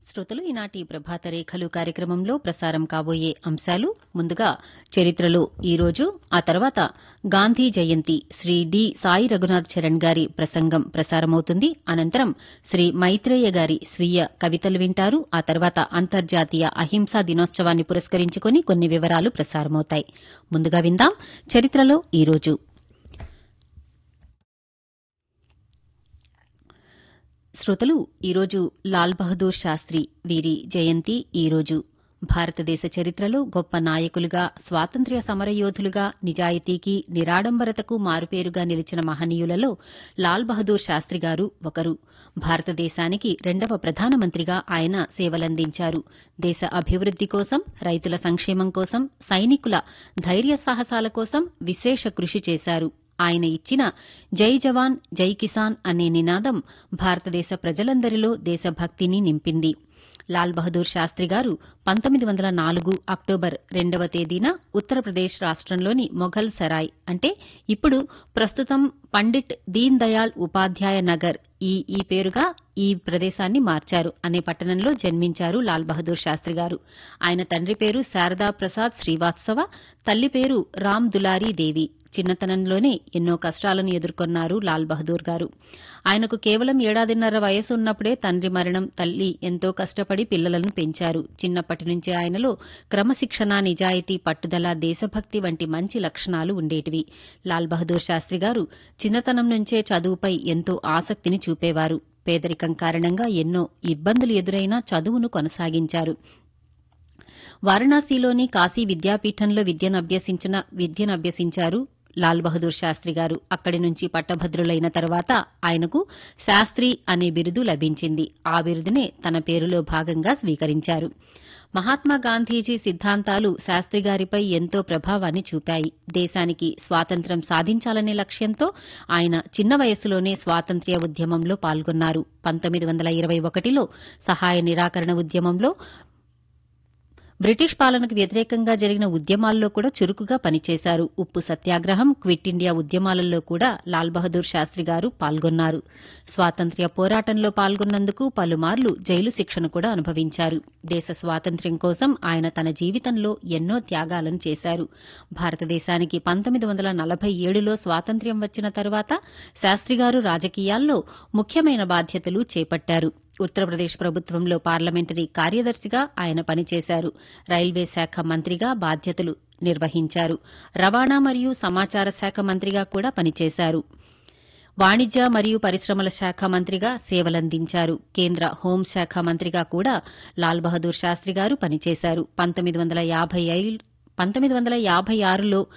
శ్రోతలు ఈనాటి ప్రభాత రేఖలు కార్యక్రమంలో ప్రసారం కాబోయే అంశాలు ముందుగా చరిత్రలో ఈరోజు ఆ తర్వాత గాంధీ జయంతి శ్రీ డి సాయి రఘునాథ్ చరణ్ గారి ప్రసంగం ప్రసారమవుతుంది అనంతరం శ్రీ మైత్రేయ గారి స్వీయ కవితలు వింటారు ఆ తర్వాత అంతర్జాతీయ అహింసా దినోత్సవాన్ని పురస్కరించుకుని కొన్ని వివరాలు ప్రసారమవుతాయి ముందుగా విందాం చరిత్రలో ఈరోజు శ్రోతలు ఈరోజు లాల్ బహదూర్ శాస్త్రి వీరి జయంతి ఈరోజు భారతదేశ చరిత్రలో గొప్ప నాయకులుగా స్వాతంత్ర్య సమరయోధులుగా నిజాయితీకి నిరాడంబరతకు మారుపేరుగా నిలిచిన మహనీయులలో లాల్ బహదూర్ శాస్త్రి గారు ఒకరు భారతదేశానికి రెండవ ప్రధానమంత్రిగా ఆయన సేవలందించారు దేశ అభివృద్ది కోసం రైతుల సంక్షేమం కోసం సైనికుల ధైర్య సాహసాల కోసం విశేష కృషి చేశారు ఆయన ఇచ్చిన జై జవాన్ జై కిసాన్ అనే నినాదం భారతదేశ ప్రజలందరిలో దేశభక్తిని నింపింది లాల్ బహదూర్ శాస్త్రి గారు పంతొమ్మిది వందల నాలుగు అక్టోబర్ రెండవ తేదీన ఉత్తరప్రదేశ్ రాష్ట్రంలోని మొఘల్ సరాయ్ అంటే ఇప్పుడు ప్రస్తుతం పండిట్ దీన్ దయాళ్ ఉపాధ్యాయ నగర్ ఈ ఈ పేరుగా ఈ ప్రదేశాన్ని మార్చారు అనే పట్టణంలో జన్మించారు లాల్ బహదూర్ శాస్త్రి గారు ఆయన తండ్రి పేరు శారదా ప్రసాద్ శ్రీవాత్సవ తల్లి పేరు రామ్ దులారీ దేవి చిన్నతనంలోనే ఎన్నో కష్టాలను ఎదుర్కొన్నారు లాల్ బహదూర్ గారు ఆయనకు కేవలం ఏడాదిన్నర వయసు ఉన్నప్పుడే తండ్రి మరణం తల్లి ఎంతో కష్టపడి పిల్లలను పెంచారు చిన్నప్పటి నుంచే ఆయనలో క్రమశిక్షణ నిజాయితీ పట్టుదల దేశభక్తి వంటి మంచి లక్షణాలు ఉండేటివి లాల్ బహదూర్ శాస్త్రి గారు చిన్నతనం నుంచే చదువుపై ఎంతో ఆసక్తిని చూపేవారు పేదరికం కారణంగా ఎన్నో ఇబ్బందులు ఎదురైనా చదువును కొనసాగించారు వారణాసిలోని కాశీ విద్యాపీఠంలో విద్యను అభ్యసించిన విద్యను అభ్యసించారు లాల్ బహదూర్ శాస్త్రి గారు అక్కడి నుంచి పట్టభద్రులైన తర్వాత ఆయనకు శాస్త్రి అనే బిరుదు లభించింది ఆ బిరుదునే తన పేరులో భాగంగా స్వీకరించారు మహాత్మా గాంధీజీ సిద్ధాంతాలు శాస్త్రి గారిపై ఎంతో ప్రభావాన్ని చూపాయి దేశానికి స్వాతంత్ర్యం సాధించాలనే లక్ష్యంతో ఆయన చిన్న వయసులోనే స్వాతంత్ర్య ఉద్యమంలో పాల్గొన్నారు పంతొమ్మిది వందల ఇరవై ఒకటిలో సహాయ నిరాకరణ ఉద్యమంలో బ్రిటిష్ పాలనకు వ్యతిరేకంగా జరిగిన ఉద్యమాల్లో కూడా చురుకుగా పనిచేశారు ఉప్పు సత్యాగ్రహం క్విట్ ఇండియా ఉద్యమాలలో కూడా లాల్ బహదూర్ శాస్త్రి గారు పాల్గొన్నారు స్వాతంత్ర్య పోరాటంలో పాల్గొన్నందుకు పలుమార్లు జైలు శిక్షను కూడా అనుభవించారు దేశ స్వాతంత్ర్యం కోసం ఆయన తన జీవితంలో ఎన్నో త్యాగాలను చేశారు భారతదేశానికి పంతొమ్మిది వందల నలభై ఏడులో స్వాతంత్ర్యం వచ్చిన తర్వాత శాస్త్రి గారు రాజకీయాల్లో ముఖ్యమైన బాధ్యతలు చేపట్టారు ఉత్తరప్రదేశ్ ప్రభుత్వంలో పార్లమెంటరీ కార్యదర్శిగా ఆయన పనిచేశారు రైల్వే శాఖ మంత్రిగా బాధ్యతలు నిర్వహించారు రవాణా మరియు సమాచార శాఖ మంత్రిగా కూడా పనిచేశారు వాణిజ్య మరియు పరిశ్రమల శాఖ మంత్రిగా సేవలందించారు కేంద్ర హోంశాఖ మంత్రిగా కూడా లాల్ బహదూర్ శాస్త్రి గారు పనిచేశారు పంతొమ్మిది వందల యాభై పంతొమ్మిది వందల యాభై ఆరులో